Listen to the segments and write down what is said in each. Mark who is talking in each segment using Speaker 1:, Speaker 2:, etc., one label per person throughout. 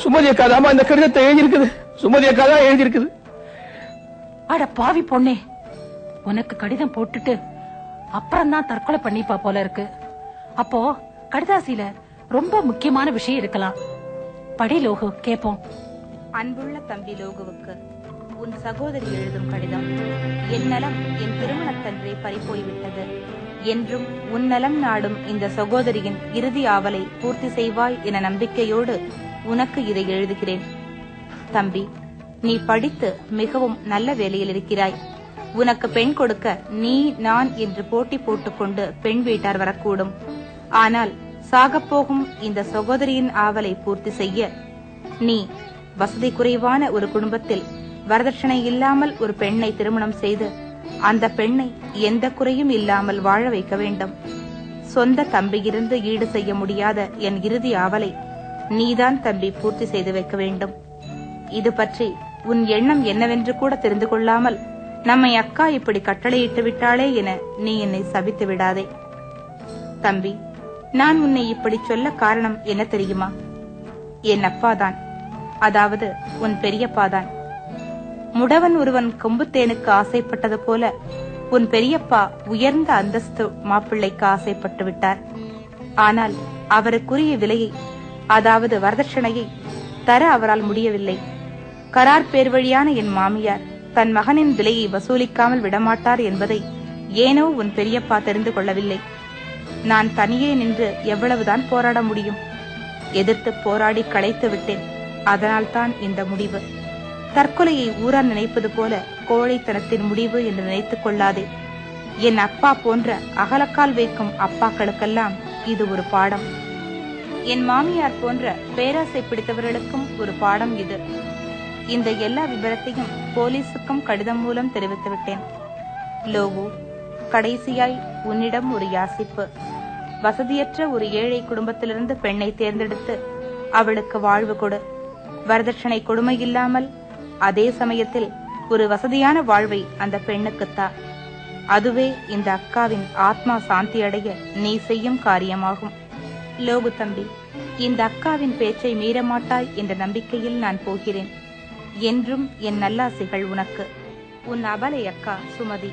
Speaker 1: சுமதி அக்கா தாமா இந்த கடிதத்தை எழுதியிருக்குது சுமதி அக்கா தான் எழுதியிருக்குது
Speaker 2: அட பாவி பொண்ணே உனக்கு கடிதம் போட்டுட்டு அப்புறம் தான் தற்கொலை பண்ணிப்பா போல இருக்கு அப்போ கடிதாசியில ரொம்ப முக்கியமான விஷயம் இருக்கலாம் படி லோகு கேப்போம்
Speaker 3: அன்புள்ள தம்பி லோகுவுக்கு உன் சகோதரி எழுதும் கடிதம் என் நலம் என் திருமணத்தன்றே பறிப்போய்விட்டது என்றும் உன் நலம் நாடும் இந்த சகோதரியின் இறுதி ஆவலை பூர்த்தி செய்வாய் என நம்பிக்கையோடு உனக்கு இதை எழுதுகிறேன் தம்பி நீ படித்து மிகவும் நல்ல வேலையில் இருக்கிறாய் உனக்கு பெண் கொடுக்க நீ நான் என்று போட்டி போட்டுக்கொண்டு பெண் வீட்டார் வரக்கூடும் ஆனால் சாகப்போகும் இந்த சகோதரியின் ஆவலை பூர்த்தி செய்ய நீ வசதி குறைவான ஒரு குடும்பத்தில் வரதட்சணை இல்லாமல் ஒரு பெண்ணை திருமணம் செய்து அந்த பெண்ணை எந்த குறையும் இல்லாமல் வாழ வைக்க வேண்டும் சொந்த தம்பியிருந்து ஈடு செய்ய முடியாத என் இறுதி ஆவலை நீதான் தம்பி பூர்த்தி செய்து வைக்க வேண்டும் இது பற்றி உன் எண்ணம் என்னவென்று கூட தெரிந்து கொள்ளாமல் நம்மை அக்கா இப்படி கட்டளையிட்டு விட்டாளே என நீ என்னை சபித்து விடாதே தம்பி நான் உன்னை இப்படி சொல்ல காரணம் என்ன தெரியுமா என் அப்பாதான் அதாவது உன் பெரியப்பாதான் முடவன் ஒருவன் கொம்புத்தேனுக்கு ஆசைப்பட்டது போல உன் பெரியப்பா உயர்ந்த அந்தஸ்து மாப்பிள்ளைக்கு ஆசைப்பட்டு விட்டார் ஆனால் அவருக்குரிய விலையை அதாவது வரதட்சணையை தர அவரால் முடியவில்லை கரார் பேர் வழியான என் மாமியார் தன் மகனின் விலையை வசூலிக்காமல் விடமாட்டார் என்பதை ஏனோ உன் பெரியப்பா தெரிந்து கொள்ளவில்லை நான் தனியே நின்று எவ்வளவுதான் போராட முடியும் எதிர்த்து போராடி களைத்து விட்டேன் அதனால்தான் இந்த முடிவு தற்கொலையை ஊரார் நினைப்பது போல கோழைத்தனத்தின் முடிவு என்று நினைத்துக் கொள்ளாதே என் அப்பா போன்ற அகலக்கால் வைக்கும் அப்பாக்களுக்கெல்லாம் இது ஒரு பாடம் என் மாமியார் போன்ற பேராசை பிடித்தவர்களுக்கும் ஒரு பாடம் இது இந்த எல்லா விவரத்தையும் போலீசுக்கும் கடிதம் மூலம் தெரிவித்து விட்டேன் லோகு கடைசியாய் உன்னிடம் ஒரு யாசிப்பு வசதியற்ற ஒரு ஏழை குடும்பத்திலிருந்து பெண்ணை தேர்ந்தெடுத்து அவளுக்கு வாழ்வு கொடு வரதட்சணை கொடுமை இல்லாமல் அதே சமயத்தில் ஒரு வசதியான வாழ்வை அந்த பெண்ணுக்குத்தா அதுவே இந்த அக்காவின் ஆத்மா சாந்தி அடைய நீ செய்யும் காரியமாகும் லோகு தம்பி இந்த அக்காவின் பேச்சை மீறமாட்டாய் என்ற நம்பிக்கையில் நான் போகிறேன் என்றும் என் நல்லாசைகள் உனக்கு உன் அபலை அக்கா சுமதி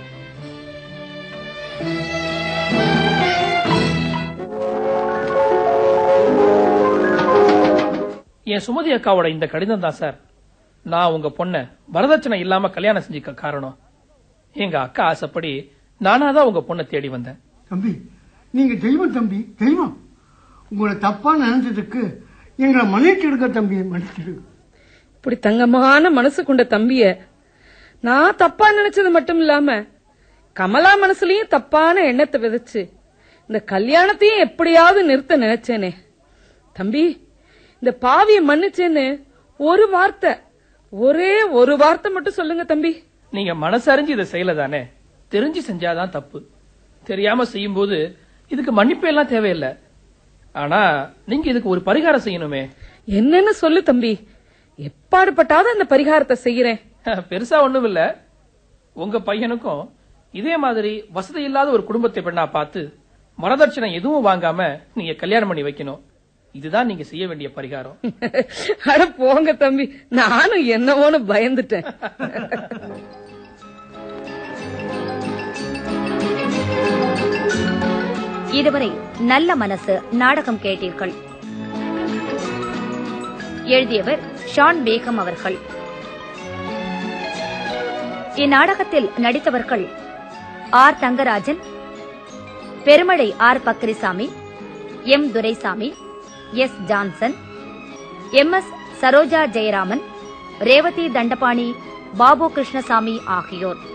Speaker 1: என் சுமதி அக்காவோட இந்த கடிதம் தான் சார் நான் உங்க பொண்ண வரதட்சணை இல்லாம கல்யாணம் செஞ்சுக்க காரணம் எங்க அக்கா ஆசைப்படி நானா தான் உங்க பொண்ணை தேடி வந்தேன்
Speaker 4: தம்பி நீங்க தெய்வம் தம்பி தெய்வம் உங்களை தப்பா நினைச்சதுக்கு எங்களை மன்னிச்சிடுங்க தம்பி மன்னிச்சிடுங்க
Speaker 5: இப்படி தங்கமான மனசு கொண்ட தம்பிய நான் தப்பா நினைச்சது மட்டும் இல்லாம கமலா மனசுலயும் தப்பான எண்ணத்தை விதைச்சு இந்த கல்யாணத்தையும் எப்படியாவது நிறுத்த நினைச்சேனே தம்பி இந்த பாவிய மன்னிச்சேன்னு ஒரு வார்த்தை ஒரே ஒரு வார்த்தை மட்டும் சொல்லுங்க தம்பி
Speaker 1: நீங்க மனசறிஞ்சு இதை செய்யல தானே தெரிஞ்சு செஞ்சாதான் தப்பு தெரியாம செய்யும்போது இதுக்கு மன்னிப்பு எல்லாம் தேவையில்லை ஆனா நீங்க இதுக்கு ஒரு பரிகாரம் செய்யணுமே
Speaker 5: என்னன்னு சொல்லு தம்பி எப்பாடுபட்டாவது அந்த பரிகாரத்தை செய்யறேன்
Speaker 1: பெருசா ஒண்ணும் இல்ல உங்க பையனுக்கும் இதே மாதிரி வசதி இல்லாத ஒரு குடும்பத்தை பெண்ணா பார்த்து வரதட்சணை எதுவும் வாங்காம நீங்க கல்யாணம் பண்ணி வைக்கணும் இதுதான் நீங்க செய்ய வேண்டிய பரிகாரம்
Speaker 5: அட போங்க தம்பி நானும் என்னவோன்னு பயந்துட்டேன்
Speaker 6: இதுவரை நல்ல மனசு நாடகம் கேட்டீர்கள் எழுதியவர் ஷான் பேகம் அவர்கள் இந்நாடகத்தில் நடித்தவர்கள் R Thangarajan Perumazhai R Bakrisamy M Duraisamy S Johnson M S Saroja Jayaraman Revathi Thandapani Babu Krishnasamy ஆகியோர்